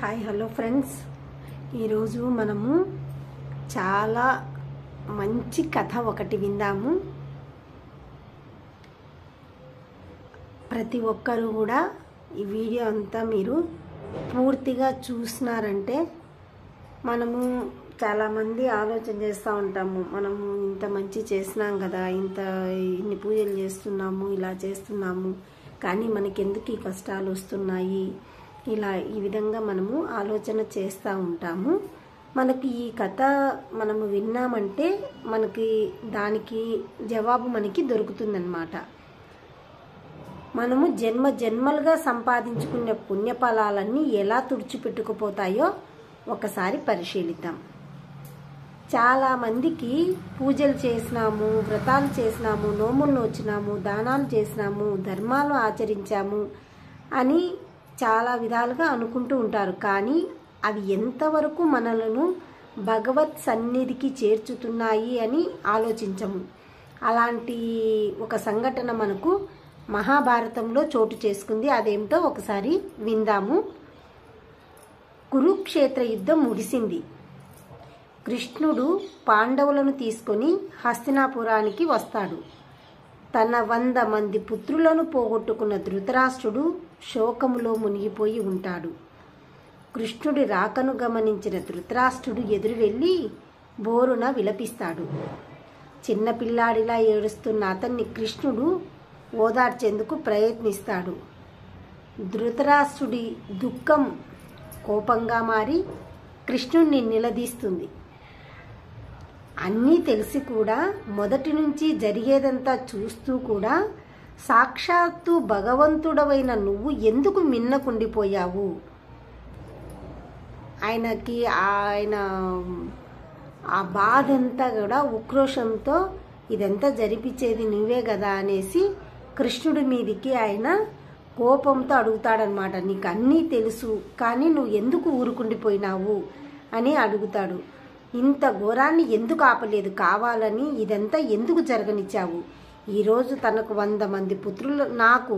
hi hello friends ఈరోజు మనము చాలా మంచి కథ ఒకటి విందాము ప్రతి ఒక్కరు కూడా ఈ వీడియో అంతా మీరు పూర్తిగా చూసినారంటే మనము చాలామంది ఆలోచన చేస్తూ ఉంటాము మనము ఇంత మంచి చేసినాం కదా ఇంత ఇన్ని పూజలు చేస్తున్నాము ఇలా చేస్తున్నాము కానీ మనకెందుకు ఈ కష్టాలు వస్తున్నాయి ఇలా ఈ విధంగా మనము ఆలోచన చేస్తూ ఉంటాము మనకి ఈ కథ మనము విన్నామంటే మనకి దానికి జవాబు మనకి దొరుకుతుందన్నమాట మనము జన్మ జన్మలుగా సంపాదించుకునే పుణ్యఫలాలన్నీ ఎలా తుడిచిపెట్టుకుపోతాయో ఒకసారి పరిశీలిద్దాం చాలా మందికి పూజలు చేసినాము వ్రతాలు చేసినాము నోములు నోచినాము దానాలు చేసినాము ధర్మాలు ఆచరించాము అని చాలా విధాలుగా అనుకుంటూ ఉంటారు కానీ అవి ఎంతవరకు మనలను భగవత్ సన్నిధికి చేర్చుతున్నాయి అని ఆలోచించము అలాంటి ఒక సంఘటన మనకు మహాభారతంలో చోటు చేసుకుంది అదేమిటో ఒకసారి విందాము కురుక్షేత్ర యుద్ధం ముగిసింది కృష్ణుడు పాండవులను తీసుకొని హస్తినాపురానికి వస్తాడు తన వంద మంది పుత్రులను పోగొట్టుకున్న ధృతరాష్ట్రుడు శోకములో మునిగిపోయి ఉంటాడు కృష్ణుడి రాకను గమనించిన ధృతరాష్ట్రుడు ఎదురు వెళ్ళి బోరున విలపిస్తాడు చిన్నపిల్లాడిలా ఏడుస్తున్న అతన్ని కృష్ణుడు ఓదార్చేందుకు ప్రయత్నిస్తాడు ధృతరాష్ట్రుడి దుఃఖం కోపంగా మారి కృష్ణుణ్ణి నిలదీస్తుంది అన్నీ తెలిసి కూడా మొదటి నుంచి జరిగేదంతా చూస్తూ కూడా సాక్షాత్తు భగవంతుడవైన నువ్వు ఎందుకు మిన్నకుండిపోయావు ఆయనకి ఆయన ఆ బాధ అంతా కూడా ఉక్రోషంతో ఇదంతా జరిపించేది నువ్వే కదా అనేసి కృష్ణుడి మీదికి ఆయన కోపంతో అడుగుతాడనమాట నీకు అన్నీ తెలుసు కానీ నువ్వు ఎందుకు ఊరుకుండిపోయినావు అని అడుగుతాడు ఇంత ఘోరాన్ని ఎందుకు ఆపలేదు కావాలని ఇదంతా ఎందుకు జరగనిచ్చావు ఈరోజు తనకు వంద మంది పుత్రులు నాకు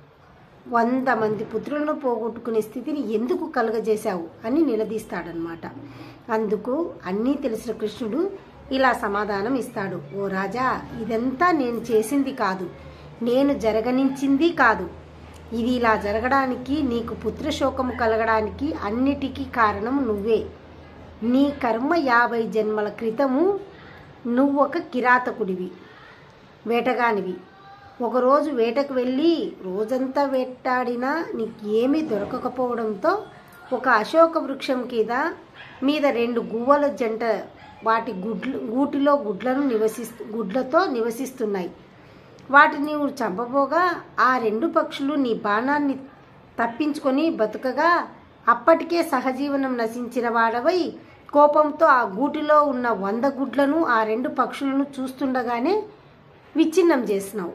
వంద మంది పుత్రులను పోగొట్టుకునే స్థితిని ఎందుకు కలుగజేశావు అని నిలదీస్తాడనమాట అందుకు అన్నీ తెలిసిన కృష్ణుడు ఇలా సమాధానం ఇస్తాడు ఓ రాజా ఇదంతా నేను చేసింది కాదు నేను జరగనించింది కాదు ఇది ఇలా జరగడానికి నీకు పుత్రశోకము కలగడానికి అన్నిటికీ కారణం నువ్వే నీ కర్మ యాభై జన్మల క్రితము నువ్వు ఒక కిరాతకుడివి వేటగానివి ఒకరోజు వేటకు వెళ్ళి రోజంతా వేటాడినా నీకు ఏమీ దొరకకపోవడంతో ఒక అశోక వృక్షం కింద మీద రెండు గువ్వల జంట వాటి గుడ్లు గూటిలో గుడ్లను నివసిస్తు గుడ్లతో నివసిస్తున్నాయి వాటిని నీవు చంపబోగా ఆ రెండు పక్షులు నీ బాణాన్ని తప్పించుకొని బతుకగా అప్పటికే సహజీవనం నశించిన వాడవై కోపంతో ఆ గూటిలో ఉన్న వంద గుడ్లను ఆ రెండు పక్షులను చూస్తుండగానే విచ్ఛిన్నం చేసినావు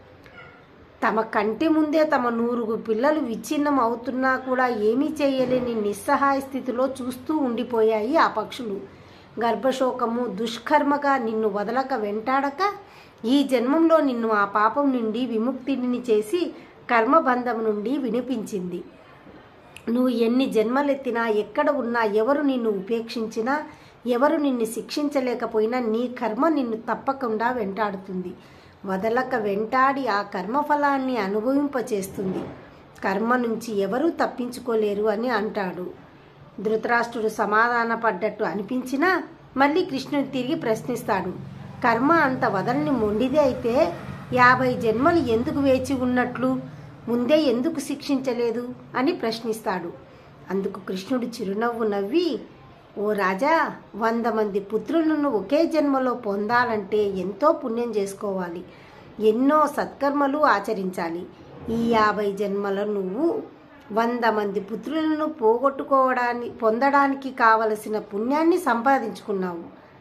తమ కంటి ముందే తమ నూరుగు పిల్లలు విచ్ఛిన్నం అవుతున్నా కూడా ఏమీ చేయలేని నిస్సహాయ స్థితిలో చూస్తూ ఉండిపోయాయి ఆ పక్షులు గర్భశోకము దుష్కర్మగా నిన్ను వదలక వెంటాడక ఈ జన్మంలో నిన్ను ఆ పాపం నుండి విముక్తిని చేసి కర్మబంధం నుండి వినిపించింది నువ్వు ఎన్ని జన్మలెత్తినా ఎక్కడ ఉన్నా ఎవరు నిన్ను ఉపేక్షించినా ఎవరు నిన్ను శిక్షించలేకపోయినా నీ కర్మ నిన్ను తప్పకుండా వెంటాడుతుంది వదలక వెంటాడి ఆ కర్మఫలాన్ని అనుభవింపచేస్తుంది కర్మ నుంచి ఎవరూ తప్పించుకోలేరు అని అంటాడు ధృతరాష్ట్రుడు సమాధాన పడ్డట్టు అనిపించినా మళ్ళీ కృష్ణుడు తిరిగి ప్రశ్నిస్తాడు కర్మ అంత వదలని మొండిదే అయితే యాభై జన్మలు ఎందుకు వేచి ఉన్నట్లు ముందే ఎందుకు శిక్షించలేదు అని ప్రశ్నిస్తాడు అందుకు కృష్ణుడు చిరునవ్వు నవ్వి ఓ రాజా వంద మంది పుత్రులను ఒకే జన్మలో పొందాలంటే ఎంతో పుణ్యం చేసుకోవాలి ఎన్నో సత్కర్మలు ఆచరించాలి ఈ యాభై జన్మల నువ్వు వంద మంది పుత్రులను పోగొట్టుకోవడానికి పొందడానికి కావలసిన పుణ్యాన్ని సంపాదించుకున్నావు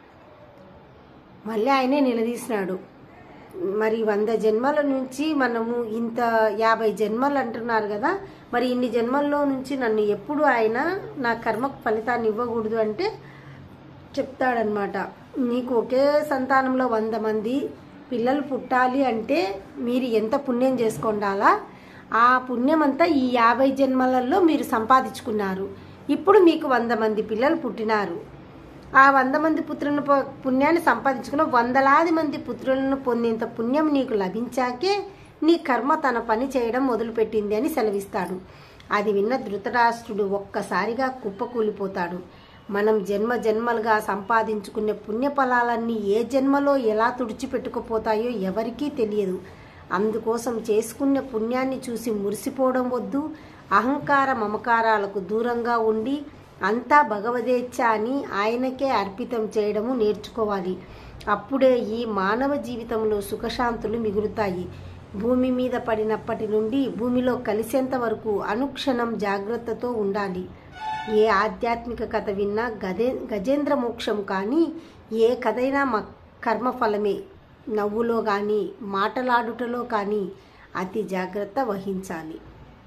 మళ్ళీ ఆయనే నిలదీసినాడు మరి వంద జన్మల నుంచి మనము ఇంత యాభై జన్మలు అంటున్నారు కదా మరి ఇన్ని జన్మల్లో నుంచి నన్ను ఎప్పుడు ఆయన నా కర్మకు ఫలితాన్ని ఇవ్వకూడదు అంటే చెప్తాడనమాట నీకు ఒకే సంతానంలో వంద మంది పిల్లలు పుట్టాలి అంటే మీరు ఎంత పుణ్యం చేసుకుండాలా ఆ పుణ్యం అంతా ఈ యాభై జన్మలలో మీరు సంపాదించుకున్నారు ఇప్పుడు మీకు వంద మంది పిల్లలు పుట్టినారు ఆ వంద మంది పుత్రులను ప- పుణ్యాన్ని సంపాదించుకున్న వందలాది మంది పుత్రులను పొందేంత పుణ్యం నీకు లభించాకే నీ కర్మ తన పని చేయడం మొదలుపెట్టింది అని సెలవిస్తాడు అది విన్న ధృతరాష్ట్రుడు ఒక్కసారిగా కుప్పకూలిపోతాడు మనం జన్మ జన్మలుగా సంపాదించుకునే పుణ్యఫలాలన్నీ ఏ జన్మలో ఎలా తుడిచిపెట్టుకుపోతాయో ఎవరికీ తెలియదు అందుకోసం చేసుకున్న పుణ్యాన్ని చూసి మురిసిపోవడం వద్దు అహంకార మమకారాలకు దూరంగా ఉండి అంతా భగవదేచ్ఛ అని ఆయనకే అర్పితం చేయడము నేర్చుకోవాలి అప్పుడే ఈ మానవ జీవితంలో సుఖశాంతులు మిగులుతాయి భూమి మీద పడినప్పటి నుండి భూమిలో కలిసేంత వరకు అనుక్షణం జాగ్రత్తతో ఉండాలి ఏ ఆధ్యాత్మిక కథ విన్నా గదే గజేంద్ర మోక్షం కానీ ఏ కథైనా మ కర్మఫలమే నవ్వులో కానీ మాటలాడుటలో కానీ అతి జాగ్రత్త వహించాలి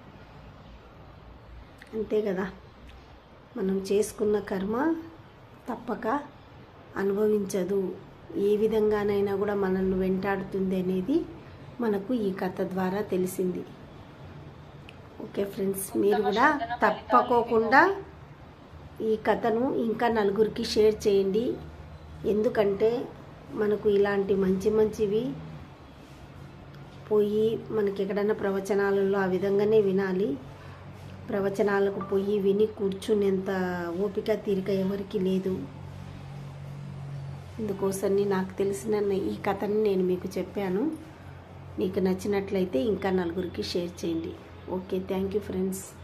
అంతే కదా మనం చేసుకున్న కర్మ తప్పక అనుభవించదు ఏ విధంగానైనా కూడా మనల్ని వెంటాడుతుంది అనేది మనకు ఈ కథ ద్వారా తెలిసింది ఓకే ఫ్రెండ్స్ మీరు కూడా తప్పకోకుండా ఈ కథను ఇంకా నలుగురికి షేర్ చేయండి ఎందుకంటే మనకు ఇలాంటి మంచి మంచివి పోయి మనకి ఎక్కడైనా ప్రవచనాలలో ఆ విధంగానే వినాలి ప్రవచనాలకు పోయి విని కూర్చునేంత ఓపిక తీరిక ఎవరికి లేదు ఇందుకోసమని నాకు తెలిసిన ఈ కథని నేను మీకు చెప్పాను మీకు నచ్చినట్లయితే ఇంకా నలుగురికి షేర్ చేయండి ఓకే థ్యాంక్ యూ ఫ్రెండ్స్